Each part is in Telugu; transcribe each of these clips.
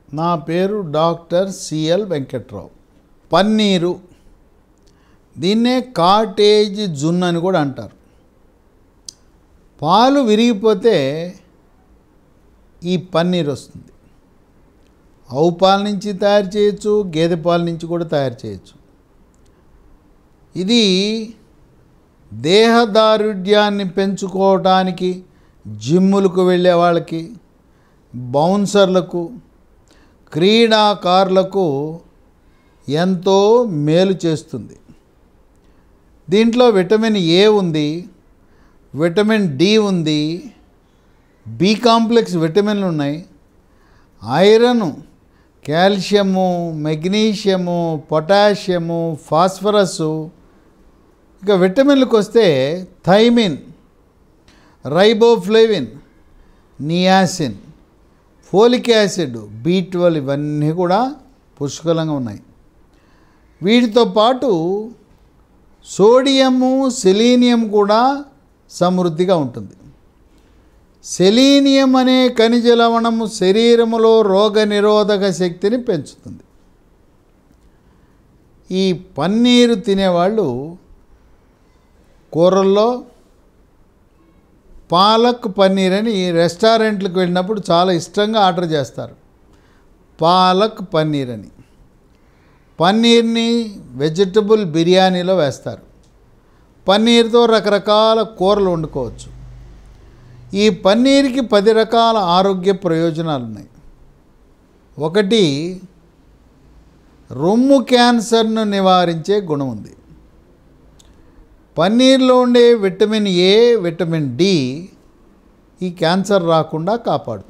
నా పేరు డాక్టర్ సిఎల్ వెంకట్రావు పన్నీరు దీన్నే కాటేజ్ జున్ అని కూడా అంటారు పాలు విరిగిపోతే ఈ పన్నీర్ వస్తుంది ఆవు పాల నుంచి తయారు చేయొచ్చు గేదె పాల నుంచి కూడా తయారు చేయొచ్చు ఇది దేహదారుఢ్యాన్ని పెంచుకోవటానికి జిమ్ములకు వెళ్ళే వాళ్ళకి బౌన్సర్లకు క్రీడాకారులకు ఎంతో మేలు చేస్తుంది దీంట్లో విటమిన్ ఏ ఉంది విటమిన్ డి ఉంది బి కాంప్లెక్స్ విటమిన్లు ఉన్నాయి iron calcium magnesium potassium phosphorus ఇక విటమిన్లకు వస్తే thiamine riboflavin niacin folic acid B twelve ఇవన్నీ కూడా పుష్కలంగా ఉన్నాయి వీటితో పాటు సోడియము సెలీనియం కూడా సమృద్ధిగా ఉంటుంది సెలీనియం అనే ఖనిజ లవణము శరీరములో రోగ నిరోధక శక్తిని పెంచుతుంది ఈ పన్నీరు తినేవాళ్ళు కూరల్లో పాలక్ పన్నీర్ అని రెస్టారెంట్లకు వెళ్ళినప్పుడు చాలా ఇష్టంగా ఆర్డర్ చేస్తారు పాలక్ పన్నీర్ అని పన్నీర్ని వెజిటబుల్ బిర్యానీలో వేస్తారు పన్నీర్తో రకరకాల కూరలు వండుకోవచ్చు ఈ పన్నీర్కి పది రకాల ఆరోగ్య ప్రయోజనాలు ఉన్నాయి ఒకటి రొమ్ము క్యాన్సర్ను నివారించే గుణం ఉంది పన్నీర్లో ఉండే విటమిన్ ఏ విటమిన్ డి ఈ క్యాన్సర్ రాకుండా కాపాడుతుంది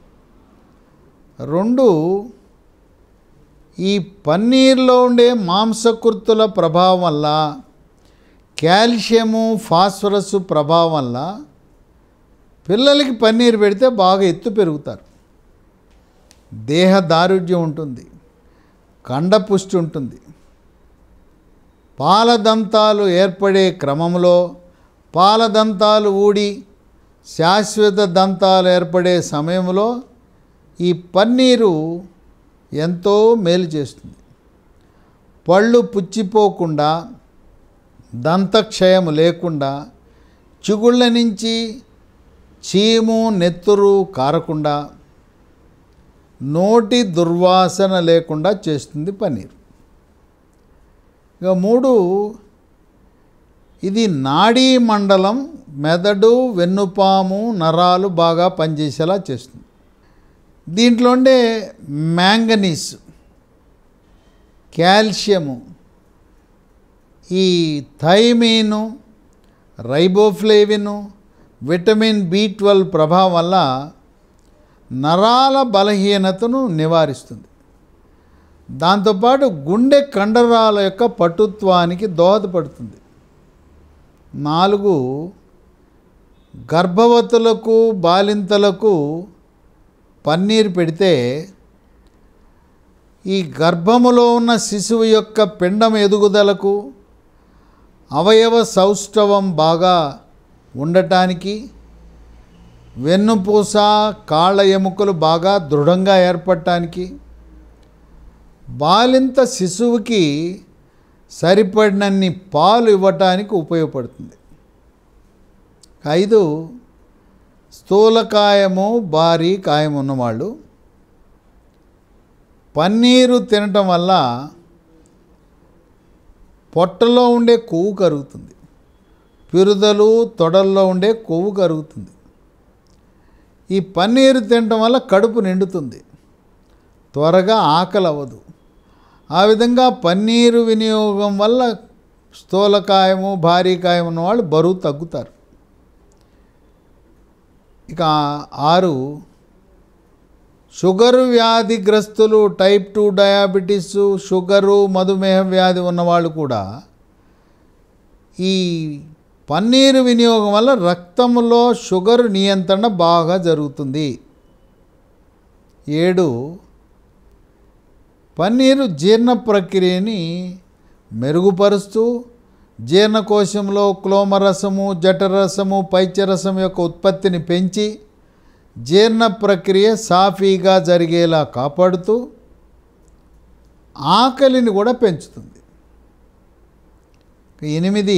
రెండు ఈ పన్నీర్లో ఉండే మాంసకృతుల ప్రభావం వల్ల కాల్షియము ఫాస్ఫరస్ ప్రభావం వల్ల పిల్లలకి పన్నీర్ పెడితే బాగా ఎత్తు పెరుగుతారు దేహ దారుఢ్యం ఉంటుంది కండపుష్టి ఉంటుంది పాలదంతాలు ఏర్పడే క్రమంలో పాలదంతాలు ఊడి శాశ్వత దంతాలు ఏర్పడే సమయంలో ఈ పన్నీరు ఎంతో మేలు చేస్తుంది పళ్ళు పుచ్చిపోకుండా దంతక్షయం లేకుండా చిగుళ్ళ నుంచి చీము నెత్తురు కారకుండా నోటి దుర్వాసన లేకుండా చేస్తుంది పన్నీర్ ఇక మూడు ఇది నాడీ మండలం మెదడు వెన్నుపాము నరాలు బాగా పనిచేసేలా చేస్తుంది దీంట్లో ఉండే మ్యాంగనీస్ కాల్షియము ఈ thiamine riboflavin vitamin B twelve ప్రభావం వల్ల నరాల బలహీనతను నివారిస్తుంది దాంతోపాటు గుండె కండరాల యొక్క పటుత్వానికి దోహదపడుతుంది నాలుగు గర్భవతులకు బాలింతలకు పన్నీర్ పెడితే ఈ గర్భములో ఉన్న శిశువు యొక్క పిండం ఎదుగుదలకు అవయవ సౌష్ఠవం బాగా ఉండటానికి వెన్నుపూస కాళ్ళ ఎముకలు బాగా దృఢంగా ఏర్పడటానికి బాలింత శిశువుకి సరిపడినన్ని పాలు ఇవ్వటానికి ఉపయోగపడుతుంది ఐదు స్థూలకాయము భారీ కాయం ఉన్నవాళ్ళు పన్నీరు తినటం వల్ల పొట్టలో ఉండే కొవ్వు కరుగుతుంది పిరుదలు తొడల్లో ఉండే కొవ్వు కరుగుతుంది ఈ పన్నీరు తినటం వల్ల కడుపు నిండుతుంది త్వరగా ఆకలి అవ్వదు ఆ విధంగా పన్నీరు వినియోగం వల్ల స్థూలకాయము భారీ కాయం ఉన్న వాళ్ళు బరువు తగ్గుతారు ఇక ఆరు షుగరు వ్యాధిగ్రస్తులు టైప్ టూ డయాబెటీస్ షుగరు మధుమేహ వ్యాధి ఉన్నవాళ్ళు కూడా ఈ పన్నీరు వినియోగం వల్ల రక్తంలో షుగర్ నియంత్రణ బాగా జరుగుతుంది ఏడు పన్నీరు జీర్ణ ప్రక్రియని మెరుగుపరుస్తూ జీర్ణకోశంలో క్లోమరసము జఠరసము పైత్యరసం యొక్క ఉత్పత్తిని పెంచి జీర్ణ ప్రక్రియ సాఫీగా జరిగేలా కాపాడుతూ ఆకలిని కూడా పెంచుతుంది ఎనిమిది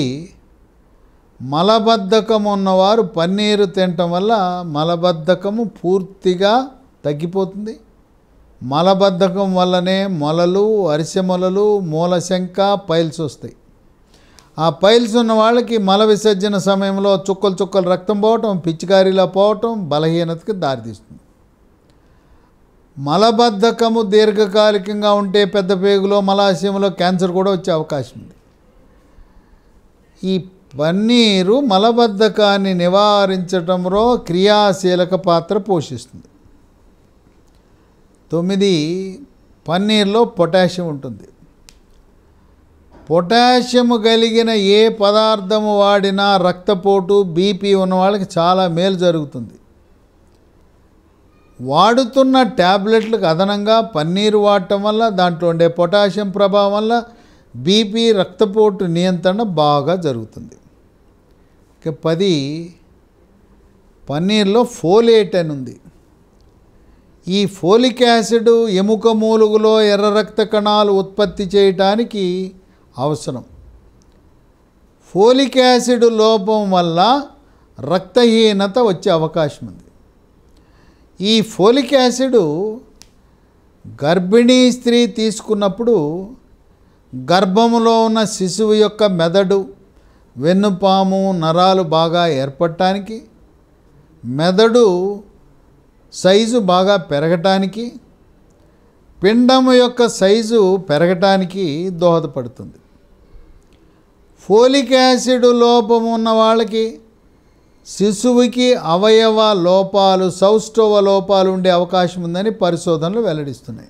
మలబద్ధకం ఉన్నవారు పన్నీరు తినటం వల్ల మలబద్ధకము పూర్తిగా తగ్గిపోతుంది మలబద్ధకం వల్లనే మొలలు అరిసె మూలశంక పైల్స్ వస్తాయి ఆ పైల్స్ ఉన్న వాళ్ళకి మల విసర్జన సమయంలో చుక్కలు చుక్కలు రక్తం పోవటం పిచ్చికారిలా పోవటం బలహీనతకి దారితీస్తుంది మలబద్ధకము దీర్ఘకాలికంగా ఉంటే పెద్ద పేగులో మలాశయంలో క్యాన్సర్ కూడా వచ్చే అవకాశం ఉంది ఈ పన్నీరు మలబద్ధకాన్ని నివారించటంలో క్రియాశీలక పాత్ర పోషిస్తుంది తొమ్మిది పన్నీర్లో పొటాషియం ఉంటుంది పొటాషియం కలిగిన ఏ పదార్థము వాడినా రక్తపోటు బీపీ ఉన్న వాళ్ళకి చాలా మేలు జరుగుతుంది వాడుతున్న ట్యాబ్లెట్లకు అదనంగా పన్నీరు వాడటం వల్ల దాంట్లో ఉండే పొటాషియం ప్రభావం వల్ల బీపీ రక్తపోటు నియంత్రణ బాగా జరుగుతుంది ఇక పది పన్నీర్లో ఫోలేట్ అని ఉంది ఈ ఫోలిక్ యాసిడ్ ఎముక మూలుగులో ఎర్ర రక్త కణాలు ఉత్పత్తి చేయటానికి అవసరం ఫోలిక్ యాసిడ్ లోపం వల్ల రక్తహీనత వచ్చే అవకాశం ఉంది ఈ ఫోలిక్ యాసిడ్ గర్భిణీ స్త్రీ తీసుకున్నప్పుడు గర్భంలో ఉన్న శిశువు యొక్క మెదడు వెన్నుపాము నరాలు బాగా ఏర్పడటానికి మెదడు సైజు బాగా పెరగటానికి పిండం యొక్క సైజు పెరగటానికి దోహదపడుతుంది ఫోలిక్ యాసిడ్ లోపం ఉన్న వాళ్ళకి శిశువుకి అవయవ లోపాలు సౌష్ఠవ లోపాలు ఉండే అవకాశం ఉందని పరిశోధనలు వెల్లడిస్తున్నాయి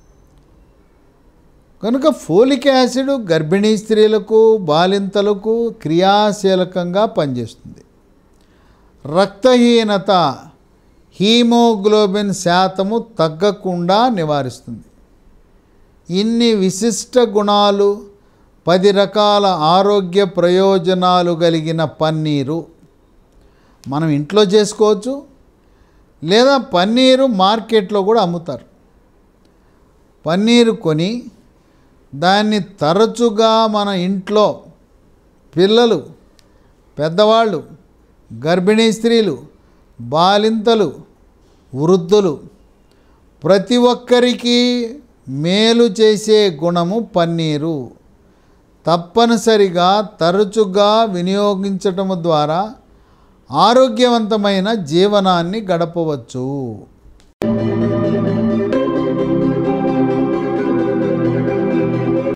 కనుక ఫోలిక్ యాసిడ్ గర్భిణీ స్త్రీలకు బాలింతలకు క్రియాశీలకంగా పనిచేస్తుంది రక్తహీనత హీమోగ్లోబిన్ శాతము తగ్గకుండా నివారిస్తుంది ఇన్ని విశిష్ట గుణాలు పది రకాల ఆరోగ్య ప్రయోజనాలు కలిగిన పన్నీరు మనం ఇంట్లో చేసుకోవచ్చు లేదా పన్నీరు మార్కెట్లో కూడా అమ్ముతారు పన్నీరు కొని దాన్ని తరచుగా మన ఇంట్లో పిల్లలు పెద్దవాళ్ళు గర్భిణీ స్త్రీలు బాలింతలు వృద్ధులు ప్రతి ఒక్కరికి మేలు చేసే గుణము పన్నీరు తప్పనిసరిగా తరచుగా వినియోగించటం ద్వారా ఆరోగ్యవంతమైన జీవనాన్ని గడపవచ్చు